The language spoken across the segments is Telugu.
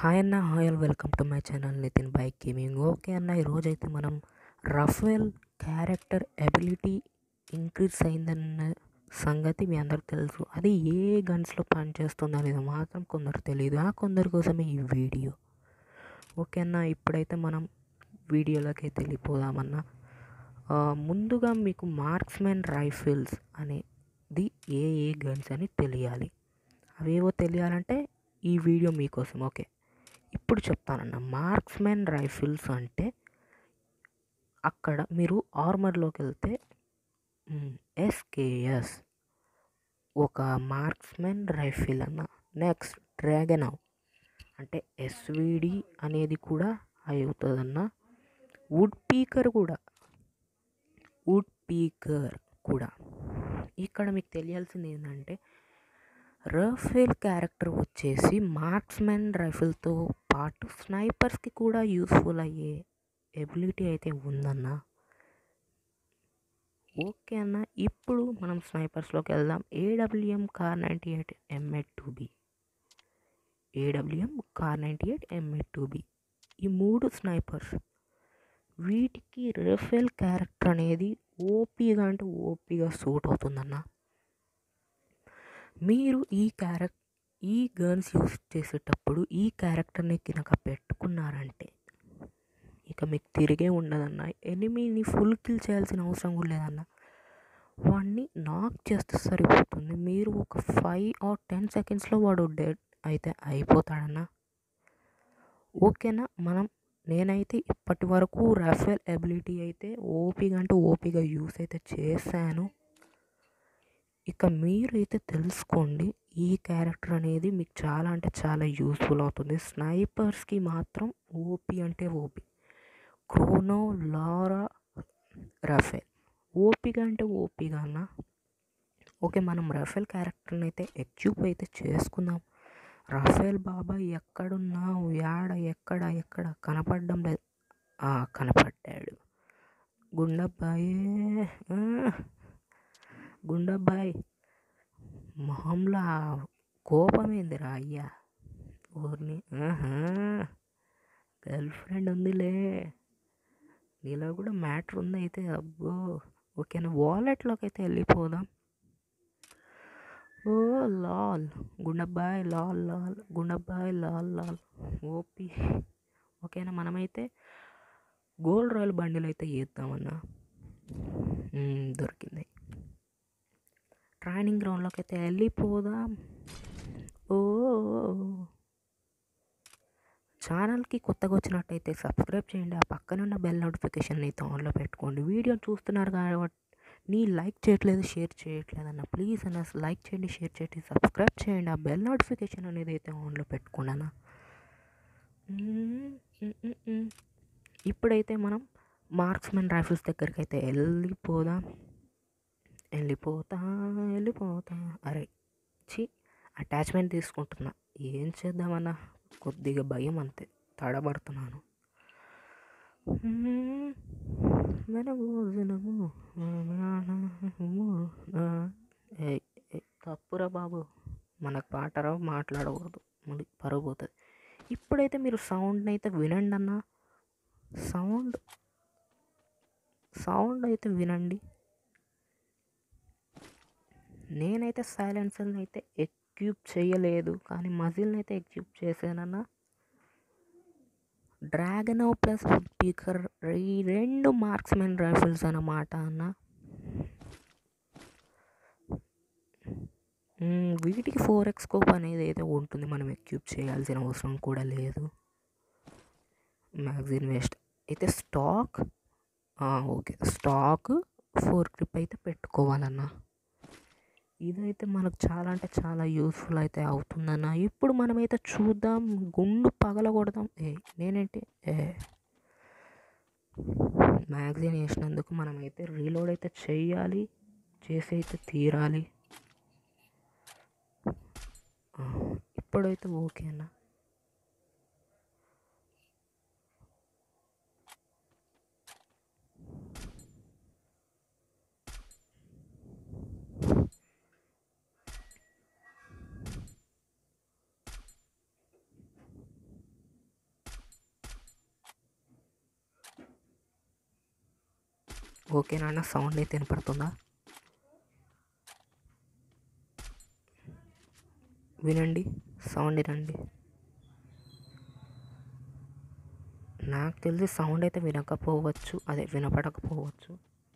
హాయ్ అన్న hi all welcome to my channel Nitin bike gaming okay అన్న ఈరోజైతే మనం రఫేల్ క్యారెక్టర్ ఎబిలిటీ ఇంక్రీజ్ అయిందన్న సంగతి మీ అందరికి తెలుసు అది ఏ గన్స్లో పనిచేస్తుంది అనేది మాత్రం కొందరు తెలియదు ఆ కొందరి కోసమే ఈ వీడియో ఓకే అన్న ఇప్పుడైతే మనం వీడియోలోకి అయితే వెళ్ళిపోదామన్న ఆ, ముందుగా మీకు మార్క్స్మెన్ రైఫిల్స్ అనేది ఏ ఏ గన్స్ అని తెలియాలి అవేవో తెలియాలంటే ఈ వీడియో మీకోసం ఓకే ఇప్పుడు చెప్తానన్న మార్క్స్మెన్ రైఫిల్స్ అంటే అక్కడ మీరు ఆర్మర్లోకి వెళ్తే ఎస్కేఎస్ ఒక మార్క్స్మెన్ రైఫిల్ అన్న నెక్స్ట్ డ్రాగన్ అంటే ఎస్విడి అనేది కూడా అవుతుందన్న వుడ్ పీకర్ కూడా వుడ్ పీకర్ కూడా ఇక్కడ మీకు తెలియాల్సింది ఏంటంటే రఫేల్ క్యారెక్టర్ వచ్చేసి మార్క్స్మెన్ రైఫిల్తో పాటు స్నైపర్స్కి కూడా యూస్ఫుల్ అయ్యే ఎబిలిటీ అయితే ఉందన్న ఓకే అన్న ఇప్పుడు మనం స్నైపర్స్లోకి వెళ్దాం ఏడబ్ల్యూఎం కార్ నైంటీ ఎయిట్ ఎంఎడ్ టూ బి ఏడబ్ల్యూఎం కార్ నైంటీ ఎయిట్ ఎంఎడ్ టూ బి ఈ మూడు స్నైపర్స్ వీటికి రఫేల్ క్యారెక్టర్ అనేది ఓపీగా అంటే ఓపీగా సూట్ అవుతుందన్న మీరు ఈ క్యారెక్టర్ ఈ గన్స్ యూస్ చేసేటప్పుడు ఈ క్యారెక్టర్ని కనుక పెట్టుకున్నారంటే ఇక మీకు తిరిగే ఉండదన్న ఎనిమిని ఫుల్ కిల్ చేయాల్సిన అవసరం కూడా లేదన్న వాడిని నాక్ చేస్తే సరిపోతుంది మీరు ఒక ఫైవ్ ఆర్ టెన్ సెకండ్స్లో వాడు డెడ్ అయితే అయిపోతాడన్న ఓకేనా మనం నేనైతే ఇప్పటి వరకు రాఫెల్ ఎబిలిటీ అయితే ఓపీగా అంటే ఓపీగా యూస్ అయితే చేశాను ఇక మీరైతే తెలుసుకోండి ఈ క్యారెక్టర్ అనేది మీకు చాలా అంటే చాలా యూస్ఫుల్ అవుతుంది స్నైపర్స్కి మాత్రం ఓపీ అంటే ఓపీ క్రోనో లారా రఫేల్ ఓపీగా అంటే ఓపీగా అన్న ఓకే మనం రఫేల్ క్యారెక్టర్ని అయితే ఎక్యూప్ అయితే చేసుకుందాం రఫేల్ బాబా ఎక్కడున్నావు యాడ ఎక్కడ ఎక్కడ కనపడడం లేదు ఆ, కనపడ్డాడు గుండబ్బాయే ఆ, గుండబ్బాయ్ మొహంలో ఆ కోపం ఏందిరా అయ్యా ఊరిని గర్ల్ ఫ్రెండ్ ఉందిలే నీలో కూడా మ్యాటర్ ఉంది అయితే అబ్బో ఓకేనా వాలెట్లోకి అయితే వెళ్ళిపోదాం ఓ లాల్ గుండబ్బాయ్ లాల్ లాల్ గుండబ్బాయ్ లాల్ లాల్ ఓపి ఓకేనా మనమైతే గోల్డ్ రాయల్ బండిల్ అయితే వేద్దామన్నా మ్మ్, దొరికింది ట్రైనింగ్ గ్రౌండ్లోకి అయితే వెళ్ళిపోదాం ఓ ఛానల్కి కొత్తగా వచ్చినట్టయితే సబ్స్క్రైబ్ చేయండి ఆ పక్కన ఉన్న బెల్ నోటిఫికేషన్ అయితే ఆన్లో పెట్టుకోండి వీడియో చూస్తున్నారు కాబట్టి నీ లైక్ చేయట్లేదు షేర్ చేయట్లేదు అన్న ప్లీజ్ అన్న లైక్ చేయండి షేర్ చేయండి సబ్స్క్రైబ్ చేయండి ఆ బెల్ నోటిఫికేషన్ అనేది అయితే ఆన్లో పెట్టుకోండి అన్న మ్మ్, మ్మ్, మ్మ్, మ్మ్. ఇప్పుడైతే మనం మార్క్స్మెన్ రైఫిల్స్ దగ్గరికి అయితే వెళ్ళిపోదాం వెళ్ళిపోతా వెళ్ళిపోతా అరే చి అటాచ్మెంట్ తీసుకుంటున్నా ఏం చేద్దామన్నా కొద్దిగా భయం అంతే తడబడుతున్నాను మ్మ్. వెనగు వినగు ఏయ్, ఏయ్, తప్పురా బాబు మనకు పాటరావు మాట్లాడకూడదు మళ్ళీ పరుగు పోతుంది ఇప్పుడైతే మీరు సౌండ్ని అయితే వినండి అన్న సౌండ్ సౌండ్ అయితే వినండి నేనైతే సైలెన్సర్ని అయితే ఎక్యూప్ చేయలేదు కానీ మజిల్ని అయితే ఎక్యూప్ చేశానన్న డ్రాగన్ ప్లస్ స్పీకర్ ఈ రెండు మార్క్స్మెన్ రైఫిల్స్ అన్నమాట అన్న మ్మ్, వీటికి ఫోర్ ఎక్స్ స్కోప్ అనేది అయితే ఉంటుంది మనం ఎక్యూప్ చేయాల్సిన అవసరం కూడా లేదు మ్యాగజిన్ వేస్ట్ అయితే stock okay stock foregrip అయితే పెట్టుకోవాలన్నా ఇదైతే మనకు చాలా అంటే చాలా యూస్ఫుల్ అయితే అవుతుందన్న ఇప్పుడు మనమైతే చూద్దాం గుండు పగలగొడదాం ఏ నేనేంటి ఏ మ్యాగజైన్ వేసినందుకు మనమైతే రీలోడ్ అయితే చెయ్యాలి చేసి అయితే తీరాలి ఆ, ఇప్పుడైతే ఓకే అన్న ఓకే నాన్న సౌండ్ అయితే వినపడుతుందా వినండి సౌండ్ వినండి నాకు తెలిసి సౌండ్ అయితే వినకపోవచ్చు అదే వినపడకపోవచ్చు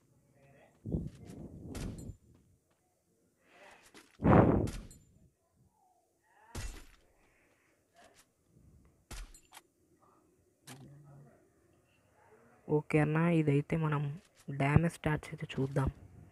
ఓకే అన్న ఇదైతే మనం డ్యామేజ్ స్టాట్స్ అయితే చూద్దాం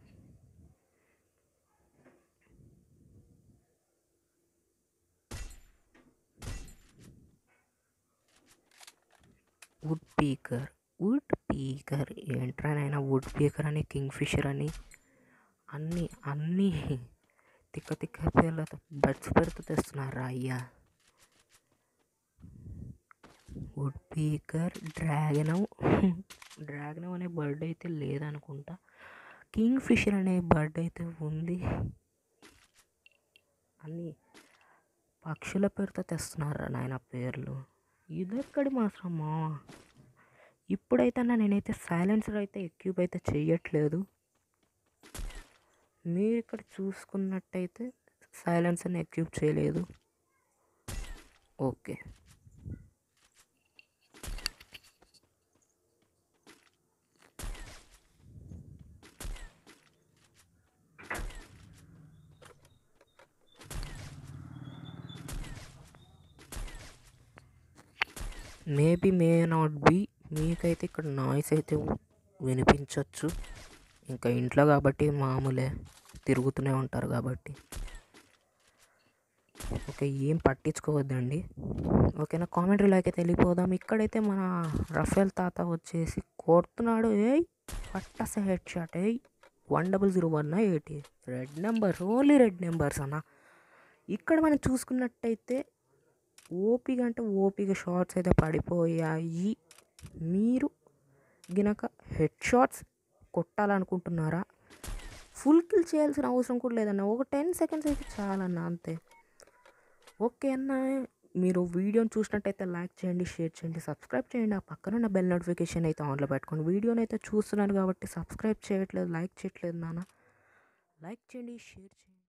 వుడ్ పీకర్ వుడ్ పీకర్ ఏంట్రా నాయన వుడ్ పీకర్ అని కింగ్ ఫిషర్ అని అన్నీ అన్నీ తిక్క తిక్క పేర్లతో బడ్స్ పెడుతూ తెస్తున్నారా అయ్యా వుడ్ పీకర్ డ్రాగనవ్ డ్రాగనవ్ అనే బర్డ్ అయితే లేదనుకుంటా కింగ్ ఫిషర్ అనే బర్డ్ అయితే ఉంది అన్నీ పక్షుల పేరుతో తెస్తున్నారా నాయన పేర్లు ఇదెక్కడి మాత్రమా ఇప్పుడైతే అన్న నేనైతే సైలెన్సర్ అయితే ఎక్యూబ్ అయితే చెయ్యట్లేదు మీరు ఇక్కడ చూసుకున్నట్టయితే సైలెన్సర్ని ఎక్యూబ్ చేయలేదు okay maybe may not be మీకైతే ఇక్కడ నాయిస్ అయితే వినిపించవచ్చు ఇంకా ఇంట్లో కాబట్టి మామూలే తిరుగుతూనే ఉంటారు కాబట్టి ఓకే ఏం పట్టించుకోవద్దండి ఓకేనా కామెంటరీలోకి అయితే వెళ్ళిపోదాం ఇక్కడైతే మన రఫేల్ తాత వచ్చేసి కొడుతున్నాడు ఏయ్ పట్టస హెడ్ షాట్ ఏయ్ one double zero one eighty red number only red numbers అన్న ఇక్కడ మనం చూసుకున్నట్టయితే ఓపిక అంటే ఓపిక షార్ట్స్ అయితే పడిపోయాయి మీరు గినక హెడ్ షాట్స్ కొట్టాలనుకుంటున్నారా ఫుల్ కిల్ చేయాల్సిన అవసరం కూడా లేదన్న ఒక టెన్ సెకండ్స్ అయితే చాలన్న అంతే ఓకే అన్న మీరు వీడియోని చూసినట్టయితే లైక్ చేయండి షేర్ చేయండి సబ్స్క్రైబ్ చేయండి ఆ పక్కన ఉన్న బెల్ నోటిఫికేషన్ అయితే ఆన్లో పెట్టుకోండి వీడియోని అయితే చూస్తున్నాను కాబట్టి సబ్స్క్రైబ్ చేయట్లేదు లైక్ చేయట్లేదు నాన్న లైక్ చేయండి షేర్ చేయండి